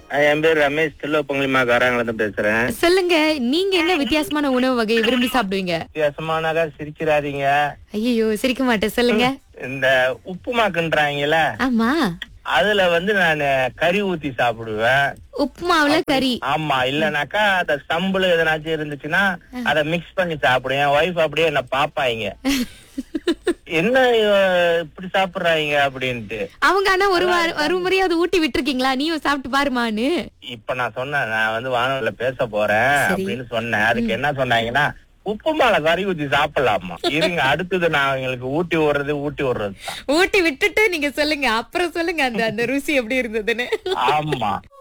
என் பேர் ரமேஷ் தில்லோ பொங்கலிமா காராங்கள பேசுறேன் சொல்லுங்க நீங்க என்ன வித்தியாசமான உணவு வகையை விரும்பி சாப்பிடுவீங்க வித்தியாசமானாக்கா சிரிக்கிறாதீங்க ஐயோ சிரிக்க மாட்டேன் சொல்லுங்க இந்த உப்புமாக்குன்றாங்கல்ல ஆமா அதுல வந்து நான் கறி ஊத்தி சாப்பிடுவேன் உப்புமாவுல கறி ஆமா இல்லனாக்கா அந்த சம்பளம் எதனாச்சும் இருந்துச்சுன்னா அத மிக்ஸ் பண்ணி சாப்பிடுவேன் என் ஒய்ஃப் அப்படியே என்ன பாப்பாங்க என்ன இவ இப்படி சாப்பிடுறாங்க அப்படின்ட்டு அவங்க ஆனா ஒரு வார- ஒரு முறையாவது ஊட்டி விட்டுருக்கீங்களா நீயும் சாப்பிட்டு பாருமான்னு இப்ப நான் சொன்னேன் நான் வந்து வானொலியில பேச போறேன் அப்படின்னு சொன்னேன் அதுக்கு என்ன சொன்னாங்கன்னா உப்பு மேல கறி ஊத்தி சாப்பிடலாமா இருங்க அடுத்தது நான் அவங்களுக்கு ஊட்டி விடுறது ஊட்டி விடுறது தான் ஊட்டி விட்டுட்டு நீங்க சொல்லுங்க அப்புறம் சொல்லுங்க அந்த அந்த ருசி எப்படி இருந்ததுன்னு ஆமா